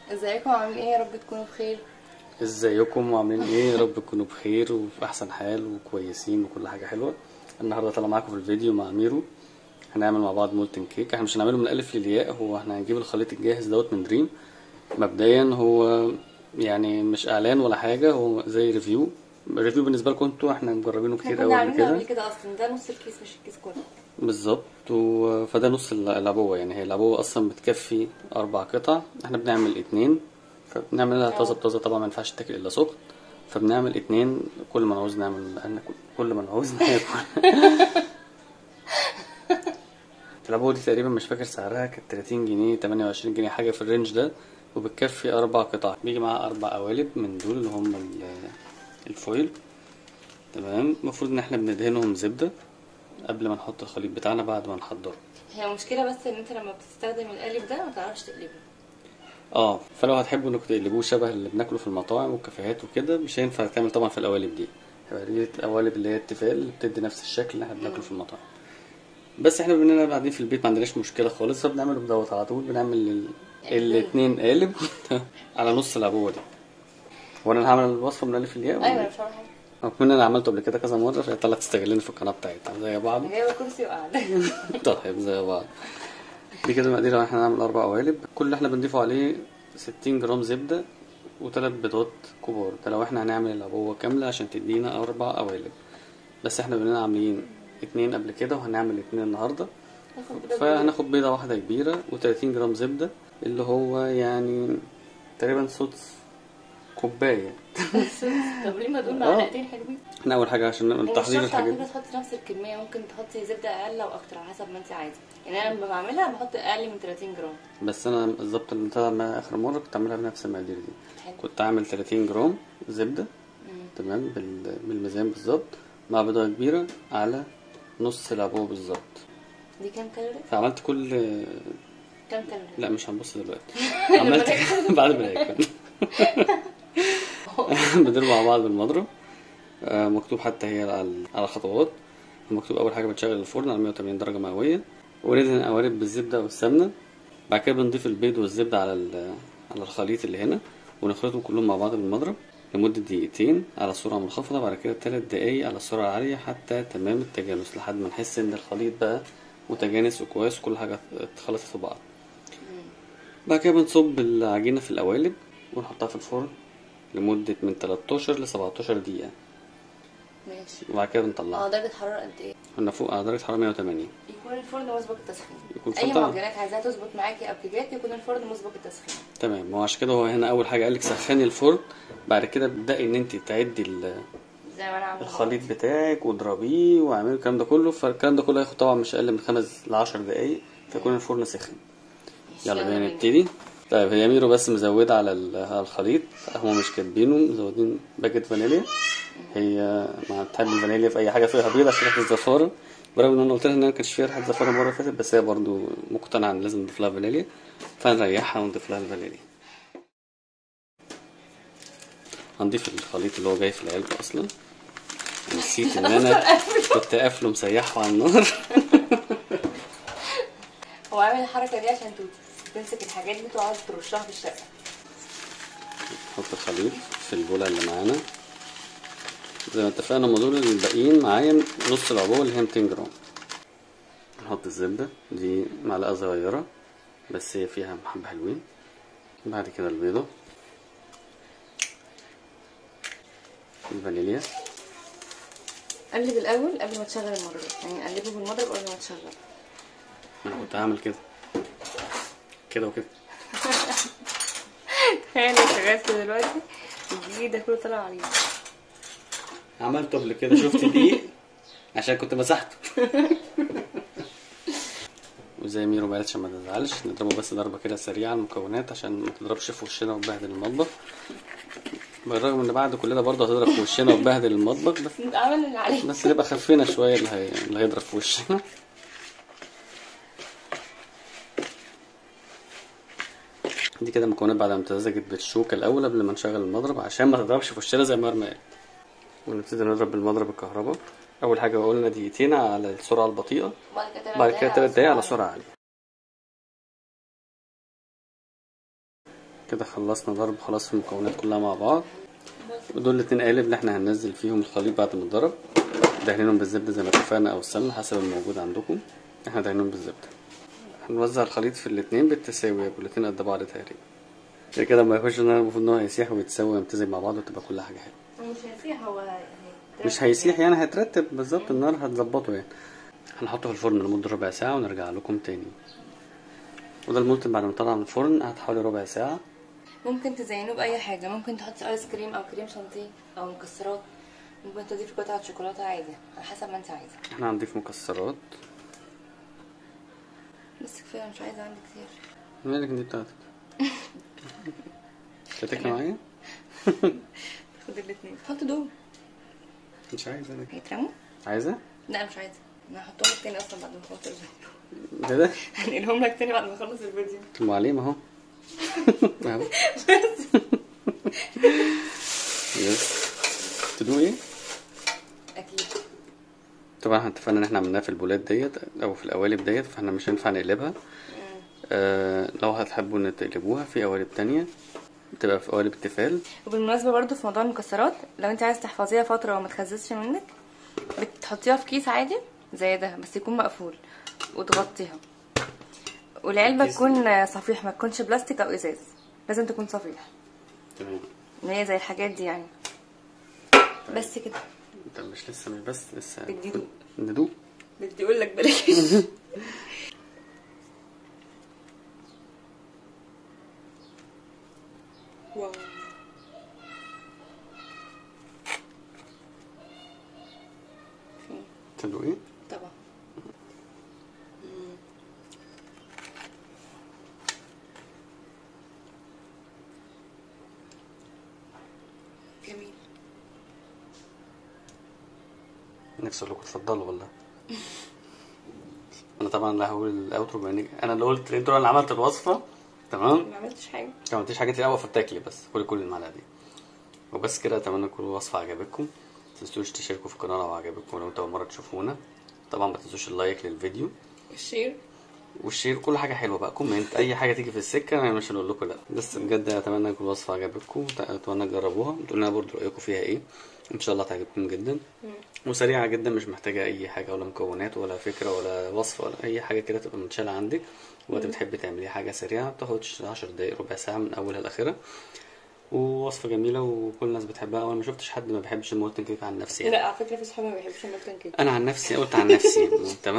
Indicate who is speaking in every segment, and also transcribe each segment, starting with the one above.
Speaker 1: ازيكم عاملين ايه يا رب تكونوا بخير
Speaker 2: ازيكم وعاملين ايه يا رب تكونوا بخير وفي احسن حال وكويسين وكل حاجه حلوه النهارده طالع معاكم في الفيديو مع ميرو هنعمل مع بعض مولتن كيك احنا مش هنعمله من الالف للياء هو احنا هنجيب الخليط الجاهز دوت من دريم مبدئيا هو يعني مش اعلان ولا حاجه هو زي ريفيو ريفيو بالنسبه لكم انتوا احنا مجربينه
Speaker 1: احنا
Speaker 2: كتير
Speaker 1: كنا
Speaker 2: قوي قبل
Speaker 1: عاملينه قبل
Speaker 2: كده
Speaker 1: كده اصلا ده نص الكيس مش الكيس كله
Speaker 2: بالظبط و... فده نص الل- العبوه يعني هي العبوه اصلا بتكفي اربع قطع احنا بنعمل اتنين فبنعملها طازه بطازه طبعا ما ينفعش تاكل الا سخن فبنعمل اتنين كل ما نعوز نعمل ناكل كل ما نعوز ناكل العبوه دي تقريبا مش فاكر سعرها كانت 30 جنيه 28 جنيه حاجه في الرينج ده وبتكفي اربع قطع بيجي معاها اربع قوالب من دول اللي هم ال- الفويل تمام المفروض ان احنا بندهنهم زبده قبل ما نحط الخليط بتاعنا بعد ما نحضره
Speaker 1: هي مشكله بس ان انت لما بتستخدم القالب ده ما تعرفش تقلبه
Speaker 2: اه فلو هتحبوا انكم تقلبوه شبه اللي بناكله في المطاعم والكافيهات وكده مش هينفع تعمل طبعا في القوالب دي هيبقى دي القوالب اللي هي التيفال اللي بتدي نفس الشكل اللي احنا بناكله في المطاعم بس احنا بننا بعدين في البيت ما عندناش مشكله خالص فبنعمله بدوت على طول بنعمل ال- الاتنين قالب على نص العبوه دي وانا هعمل الوصفه من الف للياء
Speaker 1: ايوه انا مش عارفه حاجه
Speaker 2: رغم ان انا عملته قبل كده كذا مره فهي طلعت تستغلني في القناه بتاعتها زي بعض
Speaker 1: انا جايبه كرسي وقاعده
Speaker 2: طيب زي بعض دي كده المقادير احنا هنعمل اربع قوالب كل اللي احنا بنضيفه عليه 60 جرام زبده وثلاث بيضات كبار ده لو احنا هنعمل العبوه كامله عشان تدينا اربع قوالب بس احنا بننا عاملين اتنين قبل كده وهنعمل اتنين النهارده فهناخد بيضه واحده كبيره و30 جرام زبده اللي هو يعني تقريبا سدس كوبايه
Speaker 1: طب ليه ما تقول
Speaker 2: آه.
Speaker 1: معلقتين حلوين
Speaker 2: احنا اول حاجه عشان نعمل
Speaker 1: هو
Speaker 2: تحضير
Speaker 1: مش شرط على
Speaker 2: الحاجات
Speaker 1: فكره تحطي نفس الكميه ممكن تحطي زبده اقل او اكتر على حسب ما انت عايزه يعني انا لما بعملها بحط اقل من 30 جرام
Speaker 2: بس انا بالظبط اللي طلع معايا اخر مره كنت عاملها بنفس المقادير دي
Speaker 1: حلو.
Speaker 2: كنت عامل 30 جرام زبده
Speaker 1: مم.
Speaker 2: تمام بال- بالميزان بالظبط مع بيضه كبيره على نص العبوه بالظبط
Speaker 1: دي كام كالوري
Speaker 2: فعملت كل
Speaker 1: كام كالوري
Speaker 2: لا مش هنبص دلوقتي عملت بعد ما ناكل بنضرب مع بعض بالمضرب آه، مكتوب حتى هي على على الخطوات مكتوب اول حاجه بتشغل الفرن على 180 درجه مئويه وندهن قوالب بالزبده والسمنه بعد كده بنضيف البيض والزبده على ال- على الخليط اللي هنا ونخلطهم كلهم مع بعض بالمضرب لمدة دقيقتين على سرعة منخفضة بعد كده تلات دقايق على سرعة عالية حتى تمام التجانس لحد ما نحس ان الخليط بقى متجانس وكويس وكل حاجة اتخلطت في بعض بعد كده بنصب العجينة في القوالب ونحطها في الفرن لمدة من 13 ل 17 دقيقة
Speaker 1: ماشي
Speaker 2: وبعد كده
Speaker 1: اه
Speaker 2: بنطلعها
Speaker 1: درجه حراره قد ايه
Speaker 2: كنا فوق على درجة حرارة 180
Speaker 1: يكون الفرن مسبق التسخين
Speaker 2: يكون
Speaker 1: اي
Speaker 2: الفرن طبعا.
Speaker 1: معجنات عايزاها تظبط معاكي او كيكات يكون الفرن مسبق التسخين
Speaker 2: تمام هو عشان كده هو هنا أول حاجة قالك سخني الفرن بعد كده ابدأي إن أنت تعدي ال-
Speaker 1: زي ما انا عامله
Speaker 2: الخليط بتاعك واضربيه واعملي الكلام ده كله فالكلام ده كله هياخد طبعا مش أقل من خمس لعشر دقايق فيكون الفرن سخن
Speaker 1: ماشي،
Speaker 2: يلا بينا
Speaker 1: بينا.
Speaker 2: نبتدي طيب هي ميرو بس مزودة على ال- على الخليط هما مش كاتبينه مزودين باكيت فانيليا هي ما بتحب الفانيليا في اي حاجه فيها بيض عشان ريحه الزفاره برغم ان انا قلت لها ان انا كانش فيها ريحه زفاره المره اللي فاتت بس هي برضو مقتنعه ان لازم نضيف لها فانيليا فنريحها ونضيف لها الفانيليا هنضيف الخليط اللي هو جاي في العلبه اصلا نسيت ان انا كنت قافله مسيحه على النار
Speaker 1: هو عامل الحركه دي عشان ت- تمسك الحاجات دي وتقعد ترشها في الشقه
Speaker 2: نحط الخليط في البولة اللي معانا زي ما اتفقنا هما دول الباقيين معايا نص العبوة اللي هي 200 جرام نحط الزبدة دي معلقة صغيرة بس هي فيها حبة حلوين بعد كده البيضة الفانيليا
Speaker 1: قلب الاول قبل ما تشغل المضرب يعني قلبه بالمضرب قبل ما تشغل
Speaker 2: انا كنت هعمل كده كده وكده
Speaker 1: تخيل لو شغلت دلوقتي الدقيق ده كله طلع عليه
Speaker 2: عملته قبل كده شفت دي عشان كنت مسحته وزي ميرو ما قالتش ما تزعلش نضربه بس ضربه كده سريعه المكونات عشان ما تضربش في وشنا وتبهدل المطبخ بالرغم ان بعد كل ده برضه هتضرب في وشنا وتبهدل المطبخ بس
Speaker 1: انت عامل اللي عليك
Speaker 2: بس نبقى خفينا شويه اللي, هي... اللي هيضرب في وشنا دي كده مكونات بعد ما امتزجت بالشوكة الأول قبل ما نشغل المضرب عشان ما تضربش في وشنا زي ما مرمى قالت ونبتدي نضرب بالمضرب الكهرباء أول حاجة قلنا دقيقتين على السرعة البطيئة
Speaker 1: بعد كده
Speaker 2: بعد كده تلات دقايق على سرعة عالية كده خلصنا ضرب خلاص المكونات كلها مع بعض ودول الاتنين قالب اللي احنا هننزل فيهم الخليط بعد ما اتضرب دهنينهم بالزبدة زي ما اتفقنا او السمنة حسب الموجود عندكم احنا دهنينهم بالزبدة هنوزع الخليط في الاتنين بالتساوي يبقوا الاتنين قد بعض تقريبا كده كده لما يخش ان المفروض ان هو هيسيح ويتساوي ويمتزج مع بعض وتبقى كل حاجة حلوة
Speaker 1: مش هيسيح هو يعني
Speaker 2: مش هيسيح يعني هيترتب بالظبط النار هتظبطه يعني هنحطه في الفرن لمدة ربع ساعة ونرجع لكم تاني وده المولتن بعد ما طلع من الفرن قعد حوالي ربع ساعة
Speaker 1: ممكن تزينوه بأي حاجة ممكن تحطي آيس كريم أو كريم شانتيه أو مكسرات ممكن تضيفي قطعة شوكولاتة عادي على حسب ما انت عايزة
Speaker 2: احنا هنضيف مكسرات
Speaker 1: بس كفاية مش عايزة عندي كتير
Speaker 2: مالك دي بتاعتك هتاكل معايا
Speaker 1: خد الاتنين حط دول
Speaker 2: مش عايزة انا
Speaker 1: هيترموا
Speaker 2: عايزة
Speaker 1: لا مش عايزة انا هحطهم لك تاني اصلا بعد ما اخلص الفيديو
Speaker 2: كده
Speaker 1: هنقلهم لك تاني بعد ما اخلص الفيديو
Speaker 2: طب عليهم اهو اهو يس تدوق ايه
Speaker 1: اكيد
Speaker 2: طبعا احنا اتفقنا ان احنا عملناها في البولات ديت او في القوالب ديت فاحنا مش هينفع نقلبها آه لو هتحبوا ان تقلبوها في قوالب تانية بتبقى في قوالب التيفال
Speaker 1: وبالمناسبة برضو في موضوع المكسرات لو انت عايز تحفظيها فترة وما تخززش منك بتحطيها في كيس عادي زي ده بس يكون مقفول وتغطيها والعلبة
Speaker 2: الكيس-
Speaker 1: تكون صفيح ما تكونش بلاستيك او ازاز لازم تكون صفيح
Speaker 2: تمام
Speaker 1: ان هي زي الحاجات دي يعني بس كده
Speaker 2: انت مش لسه مش بس لسه
Speaker 1: بدي دوق.
Speaker 2: ندوق
Speaker 1: بدي اقول لك بلاش واو
Speaker 2: تدوق ايه
Speaker 1: طبعا جميل
Speaker 2: نفسي اقول لكم اتفضلوا والله انا طبعا لا هقول الاوترو بما إنك- انا اللي قلت انتوا اللي عملت الوصفه تمام
Speaker 1: ما عملتش حاجه
Speaker 2: انت ما عملتيش حاجه كتير قوي فتاكلي بس كل كل المعلقه دي وبس كده اتمنى تكون الوصفه عجبتكم ما تنسوش تشتركوا في القناه لو عجبكم لو انتوا اول مره تشوفونا طبعا ما تنسوش اللايك للفيديو
Speaker 1: الشير
Speaker 2: والشير كل حاجه حلوه بقى كومنت اي حاجه تيجي في السكه انا مش هنقول لكم لا بس بجد اتمنى تكون الوصفه عجبتكم اتمنى تجربوها تقولوا لنا برضه رايكم فيها ايه ان شاء الله تعجبكم جدا وسريعه جدا مش محتاجه اي حاجه ولا مكونات ولا فكره ولا وصفه ولا اي حاجه كده تبقى متشاله عندك وقت بتحبي تعملي حاجه سريعه ما بتاخدش 10 دقايق ربع ساعه من اولها لاخرها ووصفه جميله وكل الناس بتحبها وانا ما شفتش حد ما بيحبش المولتن كيك عن نفسي يعني.
Speaker 1: لا على فكره في صحابي ما بيحبوش المولتن كيك
Speaker 2: انا عن نفسي قلت عن نفسي تمام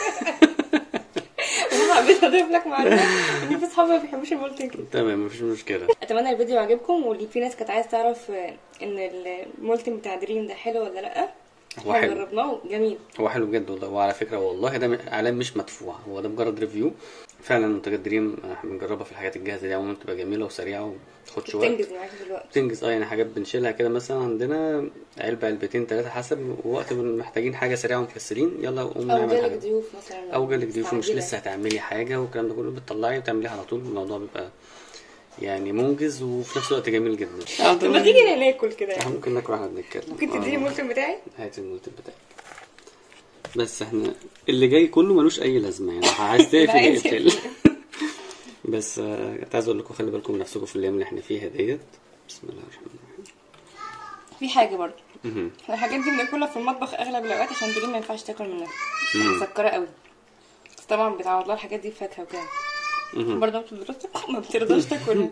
Speaker 1: انا حبيت اضيف لك معلومه ان في صحابي ما بيحبوش المولتن كيك
Speaker 2: تمام مفيش مشكله
Speaker 1: اتمنى الفيديو عجبكم واللي في ناس كانت عايز تعرف آه، ان المولتن بتاع دريم ده حلو ولا لا
Speaker 2: هو
Speaker 1: احنا
Speaker 2: حلو.
Speaker 1: جربناه جميل
Speaker 2: هو حلو بجد والله وعلى فكره والله ده اعلان مش مدفوع هو ده مجرد ريفيو فعلا منتجات دريم احنا بنجربها في الحاجات الجاهزه دي عموما بتبقى جميله وسريعه وما تاخدش وقت
Speaker 1: تنجز معاك في الوقت
Speaker 2: بتنجز اه يعني حاجات بنشيلها كده مثلا عندنا علبه علبتين ثلاثه حسب وقت بن- محتاجين حاجه سريعه ومكسلين يلا قوم
Speaker 1: او
Speaker 2: نعمل
Speaker 1: جالك
Speaker 2: حاجه
Speaker 1: ضيوف مثلا
Speaker 2: او جالك ضيوف ومش
Speaker 1: مستعجلة.
Speaker 2: لسه هتعملي حاجه والكلام ده كله بتطلعي وتعمليها على طول الموضوع بيبقى يعني منجز وفي نفس الوقت جميل جدا
Speaker 1: طب ما تيجي ناكل كده
Speaker 2: احنا ممكن ناكل واحنا بنتكلم
Speaker 1: ممكن تديني
Speaker 2: آه.
Speaker 1: المولتن بتاعي
Speaker 2: هات المولتن بتاعك بس احنا اللي جاي كله ملوش اي لازمه يعني عايز تقفل
Speaker 1: لا، عايز
Speaker 2: اقفل بس آه، كنت عايز اقول لكم خلي بالكم من نفسكم في الايام اللي احنا فيها ديت بسم الله الرحمن الرحيم
Speaker 1: في حاجه برضه
Speaker 2: مهم.
Speaker 1: احنا الحاجات دي بناكلها في المطبخ اغلب الاوقات عشان دريم ما ينفعش تاكل منها
Speaker 2: مم.
Speaker 1: مسكره قوي بس طبعا بتعوض لها الحاجات دي فاكهه وكده
Speaker 2: مهم.
Speaker 1: برضه ما بترضاش ما بترضاش تاكلها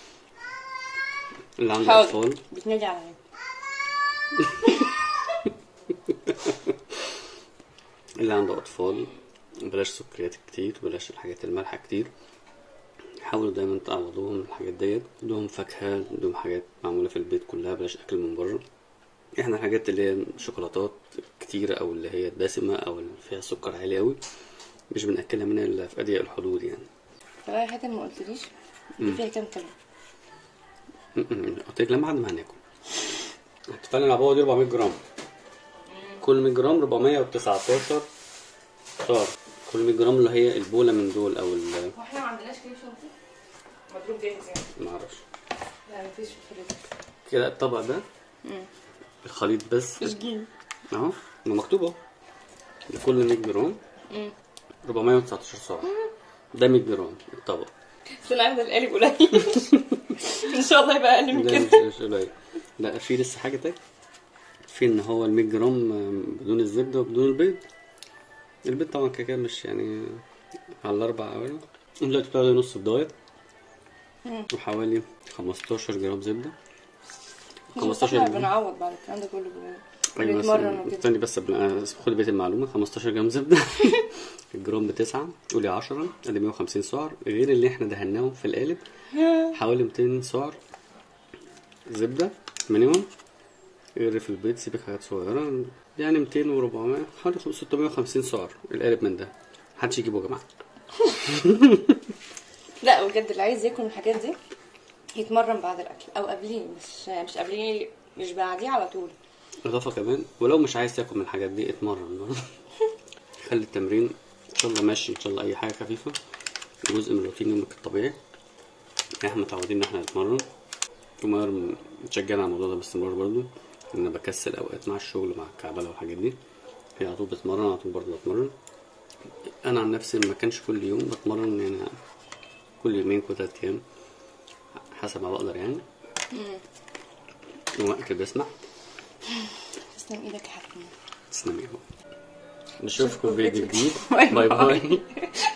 Speaker 2: اللي عنده
Speaker 1: حاضر
Speaker 2: اطفال
Speaker 1: بتنادي عليا
Speaker 2: اللي عنده اطفال بلاش سكريات كتير بلاش الحاجات المالحه كتير حاولوا دايما تعوضوهم الحاجات ديت ادوهم فاكهه ادوهم حاجات معموله في البيت كلها بلاش اكل من بره احنا الحاجات اللي هي شوكولاتات كتيرة او اللي هي الدسمه او اللي فيها سكر عالي قوي مش بناكلها منها الا في اضيق الحدود يعني
Speaker 1: طب انا حاجه ما قلتليش دي فيها كام كلمه
Speaker 2: م-م. قلت لك لما بعد ما هناكل هتفعل العبوه دي 400 جرام كل 100 جرام 419 صار كل 100 جرام اللي هي البوله من دول او ال
Speaker 1: هو احنا ما عندناش كريم شانتيه مضروب جاهز يعني
Speaker 2: معرفش
Speaker 1: لا مفيش في الفريزر
Speaker 2: كده الطبق ده الخليط بس
Speaker 1: تشجيل
Speaker 2: اهو ما مكتوب اهو لكل 100 جرام 419 سعر ده 100 جرام الطبق
Speaker 1: بس انا عايزه القالب قليل ان شاء الله يبقى اقل من
Speaker 2: لا
Speaker 1: كده
Speaker 2: مش مش قليل لا في لسه حاجة تانية في ان هو ال 100 جرام بدون الزبدة وبدون البيض البيض طبعا كده كده مش يعني على الأربع أواني دلوقتي بتاخدي نص بضاية وحوالي 15 جرام زبدة
Speaker 1: 15
Speaker 2: 15
Speaker 1: بنعوض بعد الكلام ده كله
Speaker 2: أيوة بس
Speaker 1: بنتمرن وكده
Speaker 2: استني بس قبل أنا خدي بقية المعلومة 15 جرام زبدة الجرام بتسعة قولي 10 ادي 150 سعر غير اللي احنا دهناهم في القالب حوالي 200 سعر زبدة مينيموم غير في البيت سيبك حاجات صغيرة يعني 200 و400 حوالي 650 سعر القالب من ده محدش يجيبه يا جماعة
Speaker 1: لا بجد اللي عايز ياكل من الحاجات دي يتمرن بعد الاكل او قبليه مش مش قبليه مش بعديه على طول
Speaker 2: إضافة كمان ولو مش عايز تاكل من الحاجات دي اتمرن برضه. خلي التمرين إن شاء الله ماشي إن شاء الله أي حاجة خفيفة جزء من روتين يومك الطبيعي احنا متعودين إن احنا نتمرن ومر متشجعنا على الموضوع ده باستمرار برضه إن أنا بكسل أوقات مع الشغل مع الكعبلة والحاجات دي هي على طول بتمرن على طول برضه بتمرن أنا عن نفسي ما كانش كل يوم بتمرن يعني كل يومين كل تلات أيام حسب ما بقدر يعني وقت بسمع
Speaker 1: تسلم ايدك يا حكيم
Speaker 2: تسلمي يا هو. نشوفكم في فيديو جديد
Speaker 1: باي
Speaker 2: باي
Speaker 1: باي.
Speaker 2: باي